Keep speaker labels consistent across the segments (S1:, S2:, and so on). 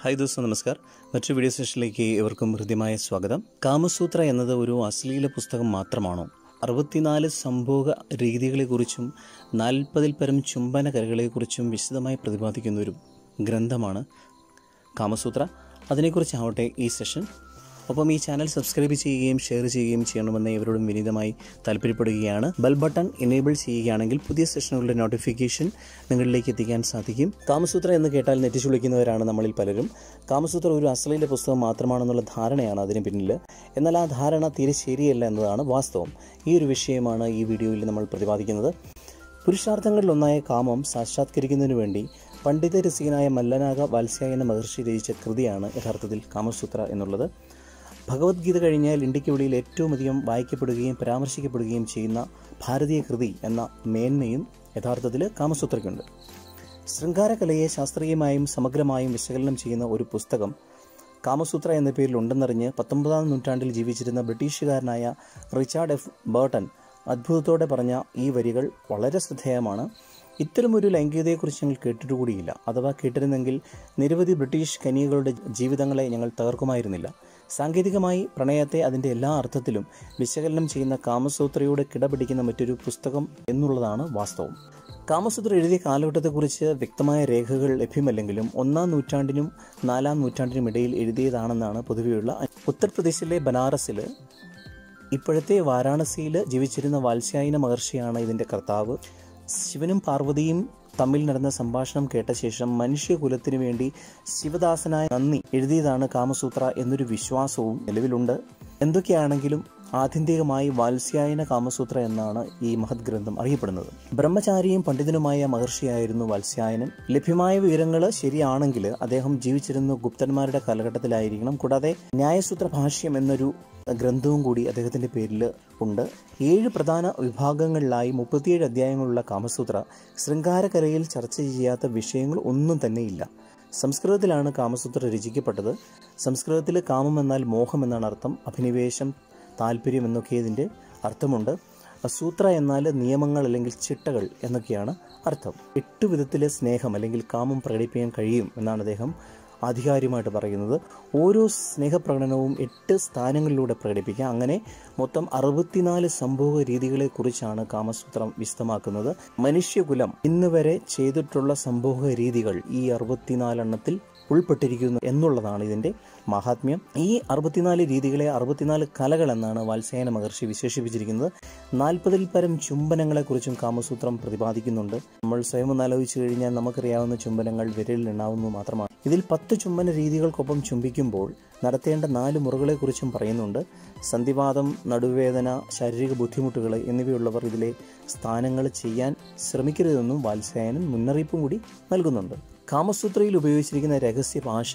S1: hi ദോസ്തോ നമസ്കാർ മറ്റൊരു video സെഷനിലേക്ക് ഇവർക്കും ഹൃദ്യമായ സ്വാഗതം കാമസൂത്ര എന്നത് ഒരു അശ്ലീല പുസ്തകം മാത്രമാണോ അറുപത്തിനാല് സംഭോഗ രീതികളെക്കുറിച്ചും നാൽപ്പതിൽ പരം ചുംബന കരകളെക്കുറിച്ചും വിശദമായി പ്രതിപാദിക്കുന്ന ഒരു ഗ്രന്ഥമാണ് കാമസൂത്ര അതിനെക്കുറിച്ചാവട്ടെ ഈ സെഷൻ ഒപ്പം ഈ ചാനൽ സബ്സ്ക്രൈബ് ചെയ്യുകയും ഷെയർ ചെയ്യുകയും ചെയ്യണമെന്ന് ഇവരോടും വിനീതമായി താല്പര്യപ്പെടുകയാണ് ബെൽ ബട്ടൺ എനേബിൾ ചെയ്യുകയാണെങ്കിൽ പുതിയ സെഷനുകളുടെ നോട്ടിഫിക്കേഷൻ നിങ്ങളിലേക്ക് എത്തിക്കാൻ സാധിക്കും കാമസൂത്ര എന്ന് കേട്ടാൽ നെറ്റിച്ചു വിളിക്കുന്നവരാണ് നമ്മളിൽ പലരും കാമസൂത്ര ഒരു അശ്ലീല പുസ്തകം മാത്രമാണെന്നുള്ള ധാരണയാണ് അതിന് പിന്നിൽ എന്നാൽ ആ ധാരണ തീരെ ശരിയല്ല എന്നതാണ് വാസ്തവം ഈ ഒരു വിഷയമാണ് ഈ വീഡിയോയിൽ നമ്മൾ പ്രതിപാദിക്കുന്നത് പുരുഷാർത്ഥങ്ങളിലൊന്നായ കാമം സാക്ഷാത്കരിക്കുന്നതിനു വേണ്ടി പണ്ഡിത രസികനായ മല്ലനാഗ വാത്സ്യായന മഹർഷി രചിച്ച കൃതിയാണ് യഥാർത്ഥത്തിൽ കാമസൂത്ര എന്നുള്ളത് ഭഗവത്ഗീത കഴിഞ്ഞാൽ ഇന്ത്യക്ക് വെളിയിൽ ഏറ്റവും അധികം വായിക്കപ്പെടുകയും പരാമർശിക്കപ്പെടുകയും ചെയ്യുന്ന ഭാരതീയ കൃതി എന്ന മേന്മയും യഥാർത്ഥത്തിൽ കാമസൂത്രയ്ക്കുണ്ട് ശൃംഗാരകലയെ ശാസ്ത്രീയമായും സമഗ്രമായും വിശകലനം ചെയ്യുന്ന ഒരു പുസ്തകം കാമസൂത്ര എന്ന പേരിൽ ഉണ്ടെന്നറിഞ്ഞ് പത്തൊമ്പതാം നൂറ്റാണ്ടിൽ ജീവിച്ചിരുന്ന ബ്രിട്ടീഷുകാരനായ റിച്ചാർഡ് എഫ് ബേർട്ടൺ അത്ഭുതത്തോടെ പറഞ്ഞ ഈ വരികൾ വളരെ ശ്രദ്ധേയമാണ് ഇത്തരമൊരു ലൈംഗികതയെക്കുറിച്ച് ഞങ്ങൾ കേട്ടിട്ടുകൂടിയില്ല അഥവാ കേട്ടിരുന്നെങ്കിൽ നിരവധി ബ്രിട്ടീഷ് കന്യകളുടെ ജീവിതങ്ങളെ ഞങ്ങൾ തകർക്കുമായിരുന്നില്ല സാങ്കേതികമായി പ്രണയത്തെ അതിൻ്റെ എല്ലാ അർത്ഥത്തിലും വിശകലനം ചെയ്യുന്ന കാമസൂത്രയോട് കിടപിടിക്കുന്ന മറ്റൊരു പുസ്തകം എന്നുള്ളതാണ് വാസ്തവം കാമസൂത്ര എഴുതിയ കാലഘട്ടത്തെക്കുറിച്ച് വ്യക്തമായ രേഖകൾ ലഭ്യമല്ലെങ്കിലും ഒന്നാം നൂറ്റാണ്ടിനും നാലാം നൂറ്റാണ്ടിനും ഇടയിൽ എഴുതിയതാണെന്നാണ് പൊതുവെയുള്ള ഉത്തർപ്രദേശിലെ ബനാറസിൽ ഇപ്പോഴത്തെ വാരാണസിയിൽ ജീവിച്ചിരുന്ന വാത്സ്യായന മഹർഷിയാണ് ഇതിൻ്റെ കർത്താവ് ശിവനും പാർവതിയും തമ്മിൽ നടന്ന സംഭാഷണം കേട്ട ശേഷം മനുഷ്യകുലത്തിനു വേണ്ടി ശിവദാസനായ നന്ദി എഴുതിയതാണ് കാമസൂത്ര എന്നൊരു വിശ്വാസവും നിലവിലുണ്ട് എന്തൊക്കെയാണെങ്കിലും ആത്യന്തികമായി വാത്സ്യായന കാമസൂത്ര എന്നാണ് ഈ മഹത് ഗ്രന്ഥം അറിയപ്പെടുന്നത് ബ്രഹ്മചാരിയും പണ്ഡിതനുമായ മഹർഷിയായിരുന്നു വാത്സ്യായനൻ ലഭ്യമായ വിവരങ്ങൾ ശരിയാണെങ്കിൽ അദ്ദേഹം ജീവിച്ചിരുന്ന ഗുപ്തന്മാരുടെ കാലഘട്ടത്തിലായിരിക്കണം കൂടാതെ ന്യായസൂത്ര ഭാഷ്യം എന്നൊരു ഗ്രന്ഥവും കൂടി അദ്ദേഹത്തിന്റെ പേരിൽ ഉണ്ട് ഏഴ് പ്രധാന വിഭാഗങ്ങളിലായി മുപ്പത്തിയേഴ് അധ്യായങ്ങളുള്ള കാമസൂത്ര ശൃംഗാരകലയിൽ ചർച്ച ചെയ്യാത്ത വിഷയങ്ങൾ ഒന്നും തന്നെയില്ല സംസ്കൃതത്തിലാണ് കാമസൂത്ര രചിക്കപ്പെട്ടത് സംസ്കൃതത്തിൽ കാമം എന്നാൽ മോഹം എന്നാണ് അർത്ഥം അഭിനിവേശം താല്പര്യം എന്നൊക്കെ ഇതിൻ്റെ അർത്ഥമുണ്ട് സൂത്ര എന്നാൽ നിയമങ്ങൾ അല്ലെങ്കിൽ ചിട്ടകൾ എന്നൊക്കെയാണ് അർത്ഥം എട്ട് വിധത്തിലെ സ്നേഹം അല്ലെങ്കിൽ കാമം പ്രകടിപ്പിക്കാൻ കഴിയും എന്നാണ് അദ്ദേഹം ആധികാരികമായിട്ട് പറയുന്നത് ഓരോ സ്നേഹപ്രകടനവും എട്ട് സ്ഥാനങ്ങളിലൂടെ പ്രകടിപ്പിക്കാം അങ്ങനെ മൊത്തം അറുപത്തിനാല് സംഭവ രീതികളെക്കുറിച്ചാണ് കാമസൂത്രം വിശദമാക്കുന്നത് മനുഷ്യകുലം ഇന്ന് വരെ ചെയ്തിട്ടുള്ള സംഭവ രീതികൾ ഈ അറുപത്തിനാലെണ്ണത്തിൽ ഉൾപ്പെട്ടിരിക്കുന്നു എന്നുള്ളതാണ് ഇതിൻ്റെ മഹാത്മ്യം ഈ അറുപത്തിനാല് രീതികളെ അറുപത്തിനാല് കലകൾ എന്നാണ് വാത്സ്യായന മഹർഷി വിശേഷിപ്പിച്ചിരിക്കുന്നത് നാൽപ്പതിൽ പരം ചുംബനങ്ങളെക്കുറിച്ചും കാമസൂത്രം പ്രതിപാദിക്കുന്നുണ്ട് നമ്മൾ സ്വയം ഒന്ന് ആലോചിച്ചു കഴിഞ്ഞാൽ നമുക്കറിയാവുന്ന ചുംബനങ്ങൾ വിരലിൽ എണ്ണാവുന്നത് മാത്രമാണ് ഇതിൽ പത്ത് ചുംബന രീതികൾക്കൊപ്പം ചുംബിക്കുമ്പോൾ നടത്തേണ്ട നാല് മുറകളെക്കുറിച്ചും പറയുന്നുണ്ട് സന്ധിവാദം നടുവേദന ശാരീരിക ബുദ്ധിമുട്ടുകൾ എന്നിവയുള്ളവർ ഇതിലെ സ്ഥാനങ്ങൾ ചെയ്യാൻ ശ്രമിക്കരുതെന്നും വാത്സ്യായനൻ മുന്നറിയിപ്പും കൂടി നൽകുന്നുണ്ട് കാമസൂത്രയിൽ ഉപയോഗിച്ചിരിക്കുന്ന രഹസ്യ ഭാഷ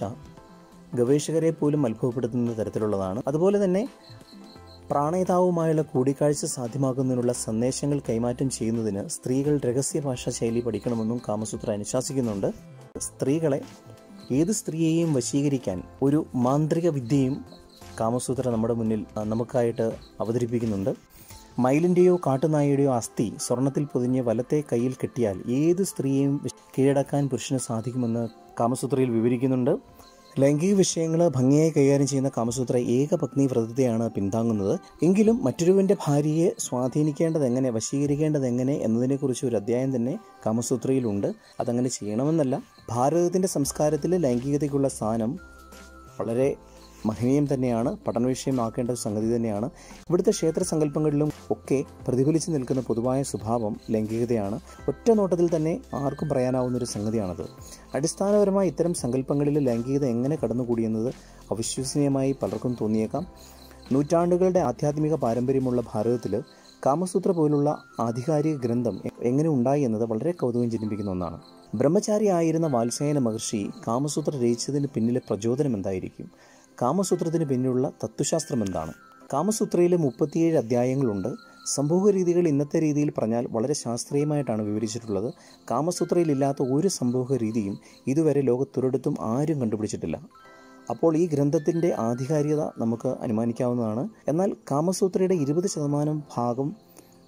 S1: ഗവേഷകരെ പോലും അത്ഭുതപ്പെടുത്തുന്ന തരത്തിലുള്ളതാണ് അതുപോലെ തന്നെ പ്രാണേതാവുമായുള്ള കൂടിക്കാഴ്ച സാധ്യമാക്കുന്നതിനുള്ള സന്ദേശങ്ങൾ കൈമാറ്റം ചെയ്യുന്നതിന് സ്ത്രീകൾ രഹസ്യ ഭാഷാ ശൈലി പഠിക്കണമെന്നും കാമസൂത്ര അനുശാസിക്കുന്നുണ്ട് സ്ത്രീകളെ ഏത് സ്ത്രീയെയും വശീകരിക്കാൻ ഒരു മാന്ത്രിക വിദ്യയും കാമസൂത്ര നമ്മുടെ മുന്നിൽ നമുക്കായിട്ട് അവതരിപ്പിക്കുന്നുണ്ട് മയിലിൻ്റെയോ കാട്ടുനായയുടെയോ അസ്ഥി സ്വർണത്തിൽ പൊതിഞ്ഞ് വലത്തെ കയ്യിൽ കെട്ടിയാൽ ഏത് സ്ത്രീയെയും കീഴടക്കാൻ പുരുഷന് സാധിക്കുമെന്ന് കാമസൂത്രയിൽ വിവരിക്കുന്നുണ്ട് ലൈംഗിക വിഷയങ്ങൾ ഭംഗിയായി കൈകാര്യം ചെയ്യുന്ന കാമസൂത്ര ഏകപത്നി വ്രതത്തെയാണ് പിന്താങ്ങുന്നത് എങ്കിലും മറ്റൊരുവന്റെ ഭാര്യയെ സ്വാധീനിക്കേണ്ടത് എങ്ങനെ വശീകരിക്കേണ്ടത് എങ്ങനെ എന്നതിനെക്കുറിച്ച് ഒരു അധ്യായം തന്നെ കാമസൂത്രയിലുണ്ട് അതങ്ങനെ ചെയ്യണമെന്നല്ല ഭാരതത്തിൻ്റെ സംസ്കാരത്തിൽ ലൈംഗികതയ്ക്കുള്ള സ്ഥാനം വളരെ മഹനീയം തന്നെയാണ് പഠന വിഷയമാക്കേണ്ട ഒരു സംഗതി തന്നെയാണ് ഇവിടുത്തെ ക്ഷേത്ര സങ്കല്പങ്ങളിലും ഒക്കെ പ്രതിഫലിച്ചു നിൽക്കുന്ന പൊതുവായ സ്വഭാവം ലൈംഗികതയാണ് ഒറ്റ നോട്ടത്തിൽ തന്നെ ആർക്കും പറയാനാവുന്ന ഒരു സംഗതിയാണത് അടിസ്ഥാനപരമായി ഇത്തരം സങ്കല്പങ്ങളിൽ ലൈംഗികത എങ്ങനെ കടന്നുകൂടിയെന്നത് അവിശ്വസനീയമായി പലർക്കും തോന്നിയേക്കാം നൂറ്റാണ്ടുകളുടെ ആധ്യാത്മിക പാരമ്പര്യമുള്ള ഭാരതത്തിൽ കാമസൂത്ര പോലുള്ള ആധികാരിക ഗ്രന്ഥം എങ്ങനെ ഉണ്ടായി എന്നത് വളരെ കൗതുകം ജനിപ്പിക്കുന്ന ഒന്നാണ് ബ്രഹ്മചാരിയായിരുന്ന വാത്സ്യായന മഹർഷി കാമസൂത്ര രചിച്ചതിന് പിന്നിലെ പ്രചോദനം എന്തായിരിക്കും കാമസൂത്രത്തിന് പിന്നിലുള്ള തത്വശാസ്ത്രം എന്താണ് കാമസൂത്രയിലെ മുപ്പത്തിയേഴ് അധ്യായങ്ങളുണ്ട് സംഭവ രീതികൾ ഇന്നത്തെ രീതിയിൽ പറഞ്ഞാൽ വളരെ ശാസ്ത്രീയമായിട്ടാണ് വിവരിച്ചിട്ടുള്ളത് കാമസൂത്രയിൽ ഇല്ലാത്ത ഒരു സംഭവ രീതിയും ഇതുവരെ ലോകത്തൊരിടത്തും ആരും കണ്ടുപിടിച്ചിട്ടില്ല അപ്പോൾ ഈ ഗ്രന്ഥത്തിൻ്റെ ആധികാരികത നമുക്ക് അനുമാനിക്കാവുന്നതാണ് എന്നാൽ കാമസൂത്രയുടെ ഇരുപത് ശതമാനം ഭാഗം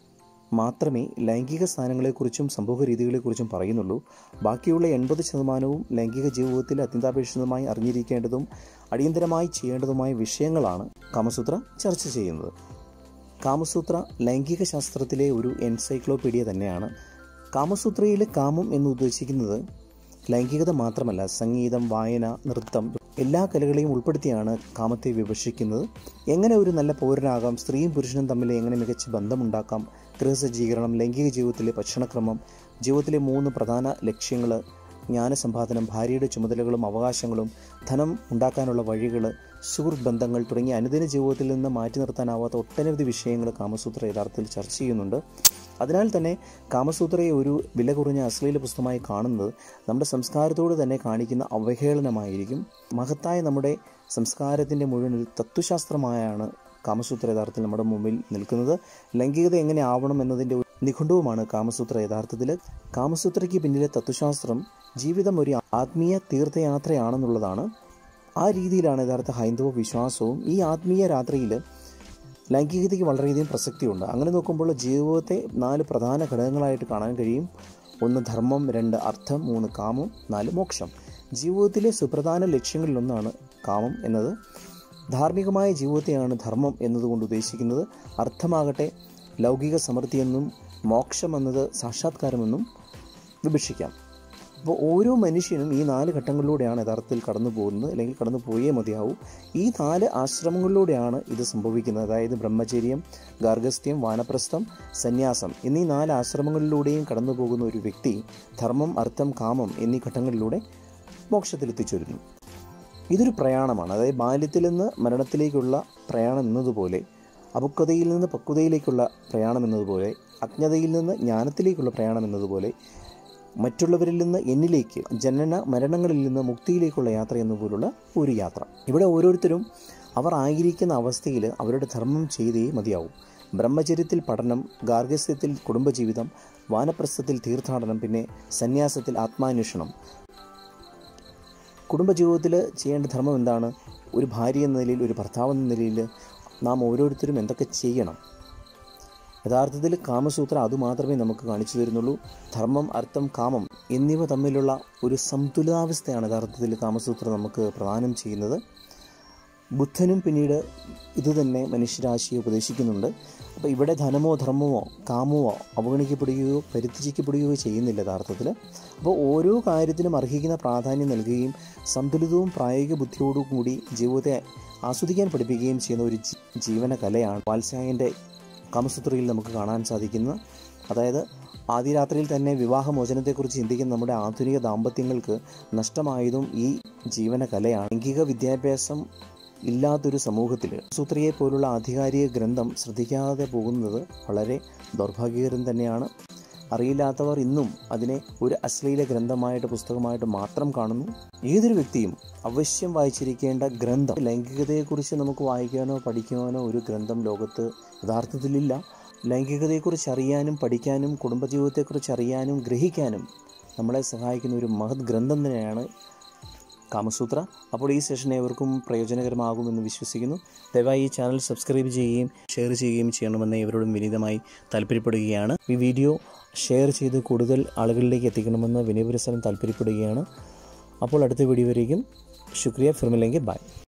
S1: മാത്രമേ ലൈംഗിക സ്ഥാനങ്ങളെക്കുറിച്ചും സമൂഹ രീതികളെക്കുറിച്ചും പറയുന്നുള്ളൂ ബാക്കിയുള്ള എൺപത് ശതമാനവും ലൈംഗിക ജീവിതത്തിൽ അത്യന്താപേക്ഷിതമായി അറിഞ്ഞിരിക്കേണ്ടതും അടിയന്തരമായി ചെയ്യേണ്ടതുമായ വിഷയങ്ങളാണ് കാമസൂത്ര ചർച്ച ചെയ്യുന്നത് കാമസൂത്ര ലൈംഗിക ശാസ്ത്രത്തിലെ ഒരു എൻസൈക്ലോപീഡിയ തന്നെയാണ് കാമസൂത്രയിലെ കാമം എന്ന് ഉദ്ദേശിക്കുന്നത് ലൈംഗികത മാത്രമല്ല സംഗീതം വായന നൃത്തം എല്ലാ കലകളെയും ഉൾപ്പെടുത്തിയാണ് കാമത്തെ വിഭജിക്കുന്നത് എങ്ങനെ ഒരു നല്ല പൗരനാകാം സ്ത്രീയും പുരുഷനും തമ്മിൽ എങ്ങനെ മികച്ച ബന്ധമുണ്ടാക്കാം ഗൃഹസജ്ജീകരണം ലൈംഗിക ജീവിതത്തിലെ ഭക്ഷണക്രമം ജീവിതത്തിലെ മൂന്ന് പ്രധാന ലക്ഷ്യങ്ങൾ ജ്ഞാനസമ്പാദനം ഭാര്യയുടെ ചുമതലകളും അവകാശങ്ങളും ധനം ഉണ്ടാക്കാനുള്ള വഴികൾ സുഹൃത്ത് ബന്ധങ്ങൾ തുടങ്ങിയ അനുദിന ജീവിതത്തിൽ നിന്ന് മാറ്റി നിർത്താനാവാത്ത ഒട്ടനവധി വിഷയങ്ങൾ കാമസൂത്ര യഥാർത്ഥത്തിൽ ചർച്ച ചെയ്യുന്നുണ്ട് അതിനാൽ തന്നെ കാമസൂത്രയെ ഒരു വില കുറഞ്ഞ അശ്ലീല പുസ്തകമായി കാണുന്നത് നമ്മുടെ സംസ്കാരത്തോട് തന്നെ കാണിക്കുന്ന അവഹേളനമായിരിക്കും മഹത്തായ നമ്മുടെ സംസ്കാരത്തിൻ്റെ മുഴുവൻ ഒരു തത്വശാസ്ത്രമായാണ് കാമസൂത്ര യഥാർത്ഥത്തിൽ നമ്മുടെ മുമ്പിൽ നിൽക്കുന്നത് ലൈംഗികത എങ്ങനെ ആവണം എന്നതിൻ്റെ ഒരു നിഘണ്ടുവുമാണ് കാമസൂത്ര യഥാർത്ഥത്തിൽ കാമസൂത്രയ്ക്ക് പിന്നിലെ തത്വശാസ്ത്രം ജീവിതം ഒരു ആത്മീയ തീർത്ഥയാത്രയാണെന്നുള്ളതാണ് ആ രീതിയിലാണ് യഥാർത്ഥ ഹൈന്ദവ വിശ്വാസവും ഈ ആത്മീയ രാത്രിയിൽ ലൈംഗികതയ്ക്ക് വളരെയധികം പ്രസക്തിയുണ്ട് അങ്ങനെ നോക്കുമ്പോൾ ജീവിതത്തെ നാല് പ്രധാന ഘടകങ്ങളായിട്ട് കാണാൻ കഴിയും ഒന്ന് ധർമ്മം രണ്ട് അർത്ഥം മൂന്ന് കാമം നാല് മോക്ഷം ജീവിതത്തിലെ സുപ്രധാന ലക്ഷ്യങ്ങളിലൊന്നാണ് കാമം എന്നത് ധാർമ്മികമായ ജീവിതത്തെയാണ് ധർമ്മം എന്നതുകൊണ്ട് ഉദ്ദേശിക്കുന്നത് അർത്ഥമാകട്ടെ ലൗകിക സമൃദ്ധിയെന്നും മോക്ഷം എന്നത് സാക്ഷാത്കാരമെന്നും വിഭജിക്കാം അപ്പോൾ ഓരോ മനുഷ്യനും ഈ നാല് ഘട്ടങ്ങളിലൂടെയാണ് യഥാർത്ഥത്തിൽ കടന്നു പോകുന്നത് അല്ലെങ്കിൽ കടന്നു പോയേ മതിയാവൂ ഈ നാല് ആശ്രമങ്ങളിലൂടെയാണ് ഇത് സംഭവിക്കുന്നത് അതായത് ബ്രഹ്മചര്യം ഗാർഗസ്ഥ്യം വാനപ്രസ്ഥം സന്യാസം എന്നീ നാല് ആശ്രമങ്ങളിലൂടെയും കടന്നു പോകുന്ന ഒരു വ്യക്തി ധർമ്മം അർത്ഥം കാമം എന്നീ ഘട്ടങ്ങളിലൂടെ മോക്ഷത്തിലെത്തിച്ചേരുന്നു ഇതൊരു പ്രയാണമാണ് അതായത് ബാല്യത്തിൽ നിന്ന് മരണത്തിലേക്കുള്ള പ്രയാണം എന്നതുപോലെ അപക്വതയിൽ നിന്ന് പക്വതയിലേക്കുള്ള പ്രയാണം എന്നതുപോലെ അജ്ഞതയിൽ നിന്ന് ജ്ഞാനത്തിലേക്കുള്ള പ്രയാണം എന്നതുപോലെ മറ്റുള്ളവരിൽ നിന്ന് എന്നിലേക്ക് ജനന മരണങ്ങളിൽ നിന്ന് മുക്തിയിലേക്കുള്ള യാത്ര എന്നപോലുള്ള ഒരു യാത്ര ഇവിടെ ഓരോരുത്തരും അവർ ആയിരിക്കുന്ന അവസ്ഥയിൽ അവരുടെ ധർമ്മം ചെയ്തേ മതിയാവും ബ്രഹ്മചര്യത്തിൽ പഠനം ഗാർഗസ്യത്തിൽ കുടുംബജീവിതം വാനപ്രസ്ഥത്തിൽ തീർത്ഥാടനം പിന്നെ സന്യാസത്തിൽ ആത്മാന്വേഷണം കുടുംബജീവിതത്തിൽ ചെയ്യേണ്ട ധർമ്മം എന്താണ് ഒരു ഭാര്യ എന്ന നിലയിൽ ഒരു ഭർത്താവ് എന്ന നിലയിൽ നാം ഓരോരുത്തരും എന്തൊക്കെ ചെയ്യണം യഥാർത്ഥത്തിൽ കാമസൂത്ര അതുമാത്രമേ നമുക്ക് കാണിച്ചു തരുന്നുള്ളൂ ധർമ്മം അർത്ഥം കാമം എന്നിവ തമ്മിലുള്ള ഒരു സന്തുലിതാവസ്ഥയാണ് യഥാർത്ഥത്തിൽ കാമസൂത്ര നമുക്ക് പ്രദാനം ചെയ്യുന്നത് ബുദ്ധനും പിന്നീട് ഇതുതന്നെ മനുഷ്യരാശിയെ ഉപദേശിക്കുന്നുണ്ട് അപ്പോൾ ഇവിടെ ധനമോ ധർമ്മമോ കാമമോ അവഗണിക്കപ്പെടുകയോ പരിത്യജിക്കപ്പെടുകയോ ചെയ്യുന്നില്ല യഥാർത്ഥത്തിൽ അപ്പോൾ ഓരോ കാര്യത്തിനും അർഹിക്കുന്ന പ്രാധാന്യം നൽകുകയും സന്തുലിതവും പ്രായോഗിക ബുദ്ധിയോടും കൂടി ജീവിതത്തെ ആസ്വദിക്കാൻ പഠിപ്പിക്കുകയും ചെയ്യുന്ന ഒരു ജീവന കലയാണ് വാത്സ്യായൻ്റെ കാമസൂത്രയിൽ നമുക്ക് കാണാൻ സാധിക്കുന്നത് അതായത് ആദ്യ രാത്രിയിൽ തന്നെ വിവാഹമോചനത്തെക്കുറിച്ച് ചിന്തിക്കുന്ന നമ്മുടെ ആധുനിക ദാമ്പത്യങ്ങൾക്ക് നഷ്ടമായതും ഈ ജീവന കലയാണ് ലൈംഗിക വിദ്യാഭ്യാസം ഇല്ലാത്തൊരു സമൂഹത്തിൽ സൂത്രയെ പോലുള്ള ആധികാരിക ഗ്രന്ഥം ശ്രദ്ധിക്കാതെ പോകുന്നത് വളരെ ദൗർഭാഗ്യകരം തന്നെയാണ് അറിയില്ലാത്തവർ ഇന്നും അതിനെ ഒരു അശ്ലീല ഗ്രന്ഥമായിട്ട് പുസ്തകമായിട്ട് മാത്രം കാണുന്നു ഏതൊരു വ്യക്തിയും അവശ്യം വായിച്ചിരിക്കേണ്ട ഗ്രന്ഥം ലൈംഗികതയെക്കുറിച്ച് നമുക്ക് വായിക്കാനോ പഠിക്കുവാനോ ഒരു ഗ്രന്ഥം ലോകത്ത് യഥാർത്ഥത്തിലില്ല ലൈംഗികതയെക്കുറിച്ച് അറിയാനും പഠിക്കാനും കുടുംബജീവിതത്തെക്കുറിച്ച് അറിയാനും ഗ്രഹിക്കാനും നമ്മളെ സഹായിക്കുന്ന ഒരു മഹത് ഗ്രന്ഥം തന്നെയാണ് കാമസൂത്ര അപ്പോൾ ഈ സെഷൻ ഏവർക്കും പ്രയോജനകരമാകുമെന്ന് വിശ്വസിക്കുന്നു ദയവായി ഈ ചാനൽ സബ്സ്ക്രൈബ് ചെയ്യുകയും ഷെയർ ചെയ്യുകയും ചെയ്യണമെന്ന് ഇവരോടും വിനീതമായി താല്പര്യപ്പെടുകയാണ് ഈ വീഡിയോ ഷെയർ ചെയ്ത് കൂടുതൽ ആളുകളിലേക്ക് എത്തിക്കണമെന്ന് വിനയപുരസരം താല്പര്യപ്പെടുകയാണ് അപ്പോൾ അടുത്ത വീഡിയോ വരേക്കും ശുക്രിയ ഫിർമില്ലെങ്കിൽ ബൈ